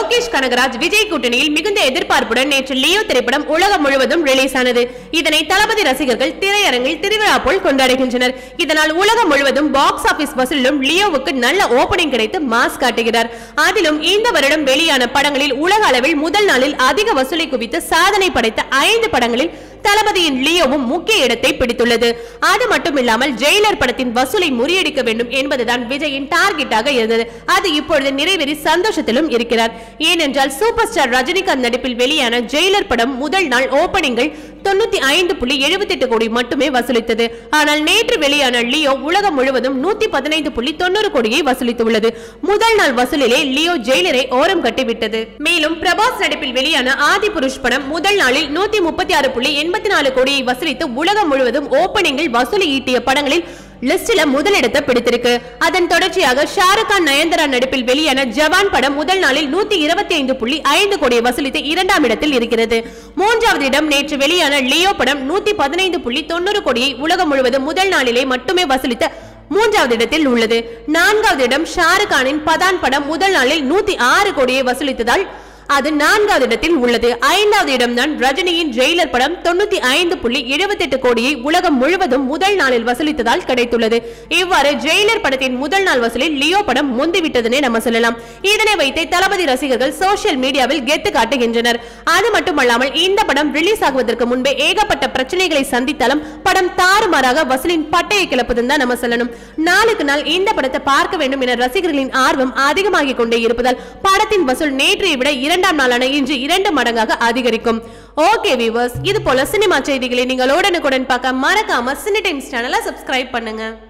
லோகேஷ் கனகராஜ் விஜய் கூட்டணியில் மிகுந்த எதிர்பார்ப்புடன் நேற்று லியோ திரைப்படம் உலகம் முழுவதும் ரிலீஸ் ஆனது இதனை தளபதி ரசிகர்கள் திரையரங்கில் திருவிழா போல் கொண்டாடுகின்றனர் இதனால் உலகம் முழுவதும் பாக்ஸ் ஆபீஸ் வசூலிலும் லியோவுக்கு நல்ல ஓபனிங் கிடைத்து மாஸ் காட்டுகிறார் அதிலும் இந்த வருடம் வெளியான படங்களில் உலக அளவில் முதல் நாளில் அதிக வசூலை குவித்து சாதனை படைத்த ஐந்து படங்களில் தளபதியின் லியோவும் முக்கிய இடத்தை பிடித்துள்ளது அது மட்டுமில்லாமல் ஜெயிலர் படத்தின் வசூலை முறியடிக்க வேண்டும் என்பதுதான் விஜயின் டார்கெட்டாக இருந்தது அது இப்பொழுது நிறைவேறி சந்தோஷத்திலும் இருக்கிறார் ஏனென்றால் சூப்பர் ஸ்டார் ரஜினிகாந்த் நடிப்பில் வெளியான ஜெயிலர் படம் முதல் நாள் ஓபனிங்கள் தொண்ணூத்தி ஐந்து புள்ளி எழுபத்தி எட்டு கோடி மட்டுமே வசூலித்தது ஆனால் நேற்று வெளியான லியோ உலகம் முழுவதும் நூத்தி பதினைந்து புள்ளி தொண்ணூறு கோடியை வசூலித்துள்ளது முதல் நாள் வசூலிலே லியோ ஜெயிலரை ஓரம் கட்டிவிட்டது மேலும் பிரபாஸ் நடிப்பில் வெளியான ஆதி புருஷ் படம் முதல் நாளில் நூத்தி முப்பத்தி ஆறு புள்ளி எண்பத்தி நாலு கோடியை வசூலித்து உலகம் முழுவதும் ஓபனிங்கில் வசூலி ஈட்டிய படங்களில் லிஸ்டில முதலிடத்தை பிடித்திருக்கு அதன் தொடர்ச்சியாக ஷாருக் கான் நயன்தாரா நடிப்பில் வெளியான ஜவான் படம் முதல் நாளில் நூத்தி இருபத்தி ஐந்து புள்ளி ஐந்து கோடியை வசூலித்து இரண்டாம் இடத்தில் இருக்கிறது மூன்றாவது இடம் நேற்று வெளியான லியோ படம் நூத்தி பதினைந்து புள்ளி தொண்ணூறு கோடியை உலகம் முழுவதும் முதல் நாளிலே மட்டுமே வசூலித்த மூன்றாவது இடத்தில் உள்ளது நான்காவது இடம் ஷாருக் கானின் பதான் படம் முதல் நாளில் நூத்தி ஆறு கோடியை வசூலித்ததால் அது நான்காவது இடத்தில் உள்ளது ஐந்தாவது இடம்தான் ரஜினியின் ஜெயிலர் படம் தொண்ணூத்தி ஐந்து புள்ளி எழுபத்தி எட்டு கோடியை உலகம் முழுவதும் முதல் நாளில் வசூலித்ததால் கிடைத்துள்ளது இவ்வாறு ஜெயிலர் படத்தின் முதல் நாள் வசூலில் லியோ படம் முந்திவிட்டதுனே நம்ம சொல்லலாம் இதனை வைத்தே தளபதி ரசிகர்கள் சோசியல் மீடியாவில் கெத்து காட்டுகின்றனர் அது மட்டுமல்லாமல் இந்த படம் ரிலீஸ் ஆகுவதற்கு முன்பே ஏகப்பட்ட பிரச்சனைகளை சந்தித்தாலும் படம் தாறுமாறாக வசூலின் பட்டையை கிளப்புதுன்னு தான் நம்ம சொல்லணும் நாளுக்கு நாள் இந்த படத்தை பார்க்க வேண்டும் என ரசிகர்களின் ஆர்வம் அதிகமாகிக் கொண்டே இருப்பதால் படத்தின் வசூல் நேற்றைய விட இரண்டாம் நாளான இன்று இரண்டு மடங்காக அதிகரிக்கும் ஓகே வியூவர்ஸ் இது போல சினிமா செய்திகளை நீங்கள் உடனுக்குடன் பார்க்க மறக்காம சினி டைம்ஸ் சேனலை சப்ஸ்கிரைப் பண்ணுங்க